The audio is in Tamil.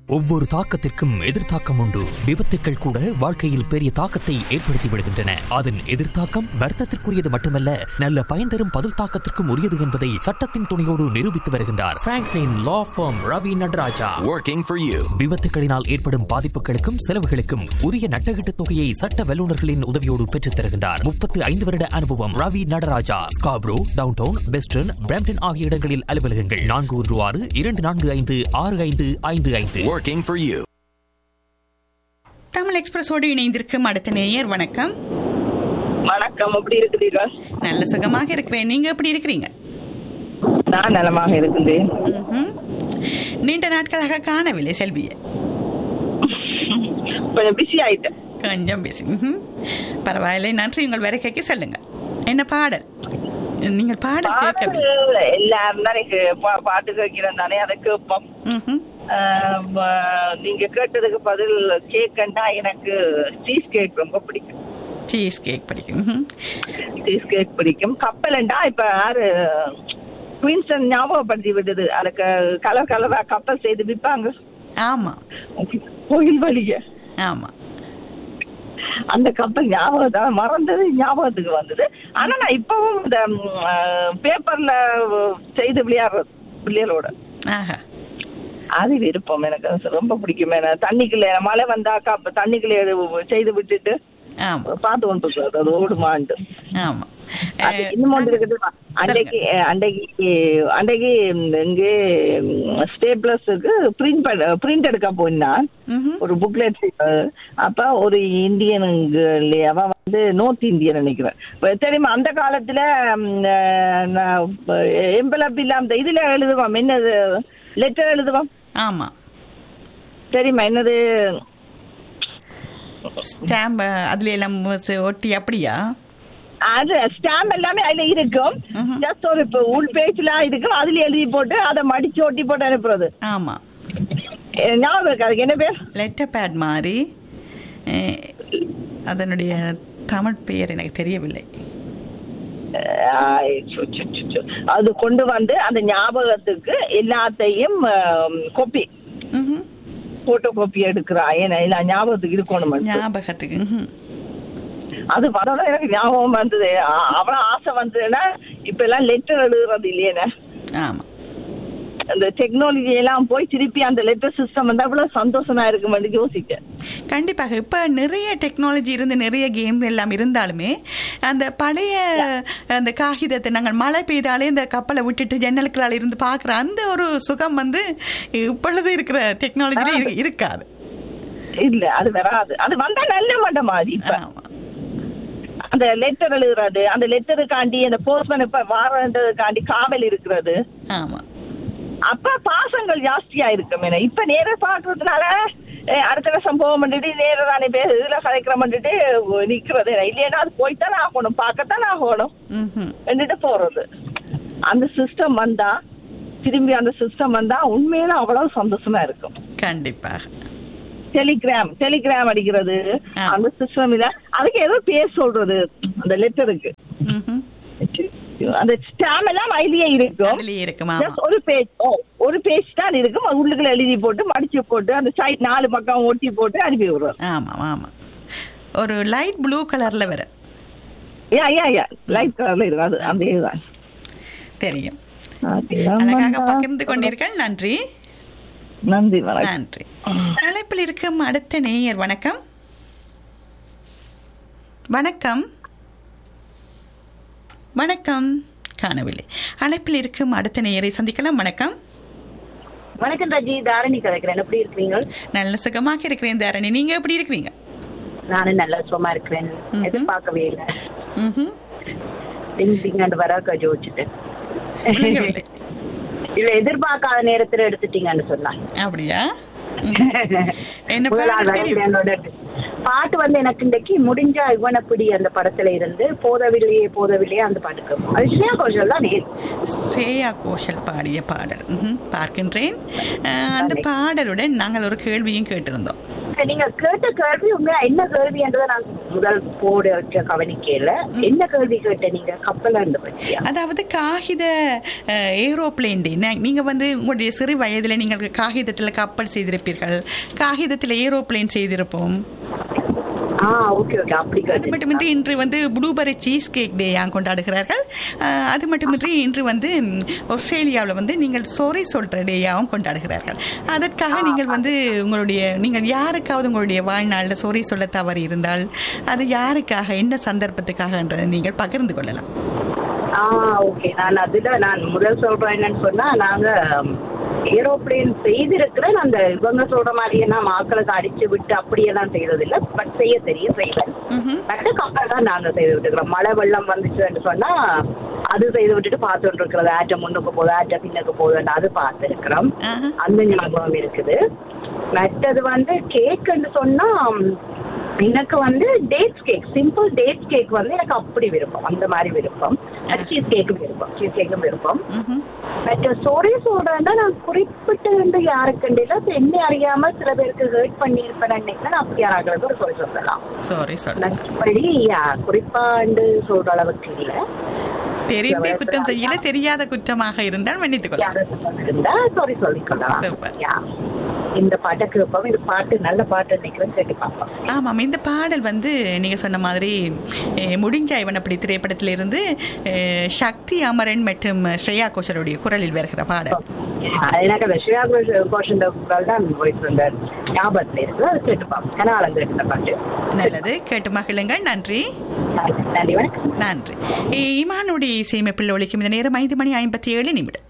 ஒவ்வொரு தாக்கத்திற்கும் எதிர்த்தாக்கம் உண்டு விபத்துக்கள் கூட வாழ்க்கையில் பெரிய தாக்கத்தை ஏற்படுத்தி விடுகின்றன அதன் எதிர்த்தாக்கம் வர்த்தத்திற்குரியது மட்டுமல்ல நல்ல பயன் தரும் பதில் தாக்கத்திற்கும் உரியது என்பதை சட்டத்தின் துணையோடு நிரூபித்து வருகின்றார் Franklin law firm Ravi Nataraja Working for you. விபத்துகளினால் ஏற்படும் பாதிப்புகளுக்கும் செலவுகளுக்கும் உரிய நட்டகீட்டு தொகையை சட்ட வல்லுநர்களின் உதவியோடு பெற்றுத் தருகின்றார் முப்பத்து ஐந்து வருட அனுபவம் Ravi Nataraja Scarborough downtown western Brampton ஆகிய இடங்களில் அலுவலகங்கள் நான்கு ஒன்று ஆறு இரண்டு நான்கு ஐந்து ஆறு ஐந்து ஐந்து ஐந்து Working for you. தமிழ் எக்ஸ்பிரஸோடு இணைந்திருக்கும் அடுத்த நேயர் வணக்கம் வணக்கம் எப்படி இருக்கிறீர்கள் நல்ல சுகமாக இருக்கிறேன் நீங்க எப்படி இருக்கிறீங்க நான் நலமாக இருக்கின்றேன் ம்ஹும். நீண்ட நாட்களாக காணவில்லை செல்வியை கொஞ்சம் பிஸி ஆயிட்டேன் கொஞ்சம் பேசி ம்ஹும். பரவாயில்லை நன்றி உங்கள் வருகைக்கு சொல்லுங்க என்ன பாடல் நீங்கள் பாடல் கேட்கவில்லை பாடல் எல்லாரும் தான் எனக்கு பா- பாட்டு கேட்கிறேன் தானே அதை கேட்போம் ம்ஹும். ஆஹ் வ- நீங்க கேட்டதுக்கு பதில் கேக்கண்டா எனக்கு சீஸ் கேக் ரொம்ப பிடிக்கும் சீஸ் கேக் பிடிக்கும் ம்ஹும். சீஸ் கேக் பிடிக்கும் கப்பலண்டா இப்ப யாரு குயின்ஸ்டன் ஞாபகப்படுத்தி விடுது அதுக்கு கலர் கலரா கப்பல் செய்து விற்பாங்க ஆமா கோயில் வழிய ஆமா அந்த கப்பல் ஞாபகம் தான் மறந்தது ஞாபகத்துக்கு வந்தது ஆனா நான் இப்பவும் இந்த பேப்பர்ல செய்து விளையாடுறது பிள்ளைகளோட ஆஹா அது விருப்பம் எனக்கு அது ரொம்ப பிடிக்கும் ஏன்னா தண்ணிக்குள்ள மழை வந்தாக்கா அப்ப தண்ணிக்குள்ள எது செய்து விட்டுட்டு ஆமா பார்த்து கொண்டு இருக்கிறது அது ஓடுமாண்டு ஆமா அது அஹ், இன்னும் ஒன்று இருக்குது அன்றைக்கு அன்றைக்கு அன்றைக்கு இங்கே ஸ்டேப்லர்ஸுக்கு பிரிண்ட் பண்ண பிரிண்ட் எடுக்க போனா ம்ஹும். ஒரு புக்லெட் அப்ப ஒரு இந்தியன் அவ வந்து நார்த் இந்தியன் நினைக்கிறேன் இப்ப தெரியுமா அந்த காலத்துல எம்பலப் இல்லாம இந்த இதுல எழுதுவோம் என்னது லெட்டர் எழுதுவோம் ஆமா தெரியுமா என்னது ஸ்டாம்ப் அதுல எல்லாம் ஒட்டி அப்படியா அது ஸ்டாம்ப் எல்லாமே அதுல இருக்கும் ம்ஹும். ஜஸ்ட் ஒரு இப்ப உள் பேஜ்லாம் இருக்கும் அதுல எழுதி போட்டு அதை மடிச்சு ஒட்டி போட்டு அனுப்புறது ஆமா அஹ் ஞாபகம் இருக்கு அதுக்கு என்ன பேர் லெட்டர் பேட் மாதிரி அஹ், அதனுடைய தமிழ் பெயர் எனக்கு தெரியவில்லை ஆய், சு, சு, சு, சு. அது கொண்டு வந்து அந்த ஞாபகத்துக்கு எல்லாத்தையும் காப்பி ம்ஹும். போட்டோ காப்பி எடுக்கிறா ஏன்னா எல்லா ஞாபகத்துக்கு இருக்கணும் மட்டும். ஞாபகத்துக்கு ம்ஹும். அது வரணும் எனக்கு ஞாபகம் வந்தது அ- அவ்வளவு ஆசை வந்ததுன்னா இப்ப எல்லாம் லெட்டர் எழுதுறது இல்லையேண்ணே ஆமா அந்த டெக்னாலஜி எல்லாம் போய் திருப்பி அந்த லெட்டர் சிஸ்டம் வந்தா அவ்வளவு சந்தோஷமா இருக்குமென்னு யோசிக்க கண்டிப்பாக இப்போ நிறைய டெக்னாலஜி இருந்து நிறைய கேம் எல்லாம் இருந்தாலுமே அந்த பழைய அந்த காகிதத்தை நாங்கள் மழை பெய்தாலே இந்த கப்பலை விட்டுட்டு ஜன்னலுக்களால் இருந்து பார்க்குற அந்த ஒரு சுகம் வந்து இப்பொழுது இருக்கிற டெக்னாலஜில இருக்காது இல்ல அது வராது அது வந்தா நல்ல மாட்ட மாதிரி இப்ப ஆமா அந்த லெட்டர் எழுதுறது அந்த லெட்டருக்காண்டி அந்த போஸ்ட்மேன் இப்ப வாரன்றதுக்காண்டி காவல் இருக்கிறது ஆமா அப்ப பாசங்கள் ஜாஸ்தியா இருக்கும் என்ன இப்ப நேர பாக்குறதுனால அஹ், அடுத்த வருஷம் போக மாட்டேட்டு நேர தானே பேர் இதுல கலைக்கிற மாட்டேட்டு நிக்கிறது இல்லையா அது போய்த்தானே ஆகணும் பார்க்கத்தானே ஆகணும் ம்ஹும். എന്നിട്ട് போறது அந்த சிஸ்டம் வந்தா திரும்பி அந்த சிஸ்டம் வந்தா உண்மையில அவ்வளவு சந்தோஷமா இருக்கும் கண்டிப்பாக டெலிகிராம் டெலிகிராம் அடிக்கிறது ஆ. அந்த சிஸ்டம் இல்ல அதுக்கு ஏதோ பேர் சொல்றது அந்த லெட்டருக்கு ம்ஹும். அந்த ஸ்டாம் எல்லாம் ஐடியா இருக்கும் அதுலயே இருக்கும் Just ஆமா ஒரு பேஜ் ஒரு பேஜ் தான் இருக்கும் அது உள்ளுக்குள்ள எழுதி போட்டு மடிச்சு போட்டு அந்த சைட் நாலு பக்கம் ஒட்டி போட்டு அனுப்பி விடுறோம் ஆமா ஆமா ஒரு லைட் ப்ளூ கலர்ல வர யா யா யா லைட் கலர்ல இருக்கும் அது அந்த இதுதான் தெரியும் அதுதான் அழகாக வந்தா- பகிர்ந்து கொண்டீர்கள் நன்றி நன்றி வணக்கம் நன்றி அழைப்பில் இருக்கும் அடுத்த நேயர் வணக்கம் வணக்கம் வணக்கம் காணவில்லை அழைப்பில் இருக்கும் அடுத்த நேயரை சந்திக்கலாம் வணக்கம் வணக்கம் ராஜி தாரணி கதைக்கிறேன் எப்படி இருக்கிறீங்க நல்ல சுகமாக இருக்கிறேன் தாரணி நீங்க எப்படி இருக்கிறீங்க நானும் நல்ல சுகமா இருக்கிறேன் ம்ஹும். எதிர்பார்க்கவே இல்லை ம்ஹும். டிங் டிங் அண்ட் வராக்கா ஜோதிச்சுட்டு விளங்கவில்லை. இல்ல எதிர்பார்க்காத நேரத்துல எடுத்துட்டீங்கன்னு சொன்னா அப்படியா ம். என்ன முதல் பாடல் நாள் தெரியும்? என்னோட பாட்டு வந்து எனக்கு இன்றைக்கு முடிஞ்சா இவனப்பிடி அந்த படத்துல இருந்து போதவில்லையே போதவில்லையே அந்த பாட்டு கேட்போம் அது ஸ்ரேயா கோஷல் தான் நேர் ஸ்ரேயா கோஷல் பாடிய பாடல் ம்ஹும். பார்க்கின்றேன் அஹ், அந்த பாடலுடன் நாங்கள் ஒரு கேள்வியும் கேட்டிருந்தோம் நீங்க கேட்ட கேள்வி உங்க என்ன கேள்வின்றதை நான் முதல் போட வச்ச கவனிக்கல என்ன கேள்வி கேட்ட நீங்க கப்பல இருந்து பற்றியா அதாவது காகித ஏரோப்ளேன் டே நீங்க வந்து உங்களுடைய சிறு வயதுல நீங்கள் காகிதத்தில் கப்பல் செய்திருப்பீர்கள் காகிதத்தில் ஏரோப்ளேன் செய்திருப்போம் ஆ ஓகே ஓகே அப்படி அது கேட்டு மட்டுமின்றி இன்று வந்து ப்ளூபெரி சீஸ் கேக் டே கொண்டாடுகிறார்கள் அஹ், அது மட்டுமின்றி இன்று வந்து ஆஸ்திரேலியாவில் வந்து நீங்கள் சொரி சொல்ற டேயாவும் கொண்டாடுகிறார்கள் அதற்காக நீங்கள் வந்து உங்களுடைய நீங்கள் யாருக்காவது உங்களுடைய வாழ்நாளில் சொரி சொல்ல தவறு இருந்தால் அது யாருக்காக என்ன சந்தர்ப்பத்துக்காகன்றதை நீங்கள் பகிர்ந்து கொள்ளலாம் ஆ ஓகே நான் அதுல நான் முதல் சொல்றேன் என்னன்னு சொன்னா நாங்க ஏரோப்ளேன் செய்திருக்கிறேன் அந்த இவங்க சொல்ற மாதிரியே நான் மாக்களுக்கு அடிச்சு விட்டு அப்படியெல்லாம் செய்யறதில்ல பட் செய்ய தெரியும் செய்வேன் ம்ஹும். பட் கப்பல் தான் நாங்க செய்து விட்டுக்கிறோம் மழை வெள்ளம் வந்துச்சுன்னு சொன்னா அது செய்து விட்டுட்டு பார்த்துட்டு இருக்கிறது ஆட்ட முன்னுக்கு போகுது ஆட்ட பின்னுக்கு போகுதுன்னு அது பார்த்துருக்கிறோம் ஆஹா. அந்த ஞாபகம் இருக்குது மற்றது வந்து கேக்குன்னு சொன்னா ம், எனக்கு வந்து dates cake simple dates cake வந்து எனக்கு அப்படி விருப்பம் அந்த மாதிரி விருப்பம் சீஸ் கேக்கும் விருப்பம் சீஸ் கேக்கும் விருப்பம் ம்ஹும். மற்ற ஸ்டோரி சொல்றேன்னா நான் குறிப்பிட்டு வந்து யாருக்கு இல்ல என்ன அறியாம சில பேருக்கு ஹர்ட் பண்ணியிருப்பேன் நினைக்கிறேன் நான் அப்படி யாராவது ஒரு சொல்லி சொல்லலாம் சாரி சாரி மற்றபடி யா, குறிப்பாண்டு சொல்ற அளவுக்கு இல்ல தெரிந்தே குற்றம் செய்யல தெரியாத குற்றமாக இருந்தால் மன்னித்துக் கொள்ளலாம் யாராவது இருந்தா சாரி சொல்லிக்கொள்ளலாம் Super. யா. இந்த பாட்டை கேட்போம் இந்த பாட்டு நல்ல பாட்டு நினைக்கிறேன் கேட்டு பார்ப்போம் ஆமாம் இந்த பாடல் வந்து நீங்க சொன்ன மாதிரி அஹ், முடிஞ்ச இவன் அப்படி திரைப்படத்திலிருந்து அஹ், சக்தி அமரன் மற்றும் ஸ்ரேயா கோஷலுடைய குரலில் வருகிற பாடல் அது எனக்கு அந்த ஸ்ரேயா கோஷன் குரல் தான் voice அந்த ஞாபகத்துல இருக்கு அதை கேட்டு பார்ப்போம் கனாலம் கேட்ட பாட்டு நல்லது கேட்டு மகிழுங்கள் நன்றி நன்றி வணக்கம் நன்றி இ- இமானுடைய இசையமைப்பில் ஒழிக்கும் இந்த நேரம் ஐந்து மணி ஐம்பத்தி ஏழு நிமிடம்